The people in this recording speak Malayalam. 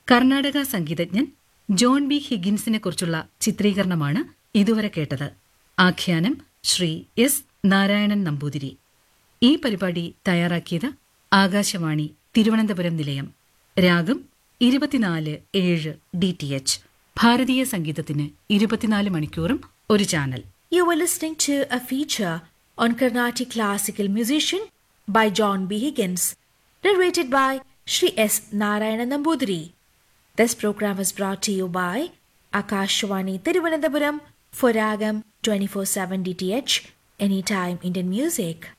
കർണാടക സംഗീതജ്ഞൻ ജോൺ ബി ഹിഗിൻസിനെ കുറിച്ചുള്ള ചിത്രീകരണമാണ് ഇതുവരെ കേട്ടത് ആഖ്യാനം ശ്രീ എസ് നാരായണൻ നമ്പൂതിരി ഈ പരിപാടി തയ്യാറാക്കിയത് ആകാശവാണി തിരുവനന്തപുരം നിലയം രാഗം ഇരുപത്തിനാല് ഏഴ് ഡി ടി എച്ച് ഭാരതീയ സംഗീതത്തിന് ഇരുപത്തിനാല് മണിക്കൂറും ഒരു channel You were listening to a feature on Carnatic classical musician by John B. Higgins, narrated by Sri S. Narayana Nambudiri. This program was brought to you by Akashwani Tiruvananthapuram for Ragam 24/7 DTH Anytime Indian Music.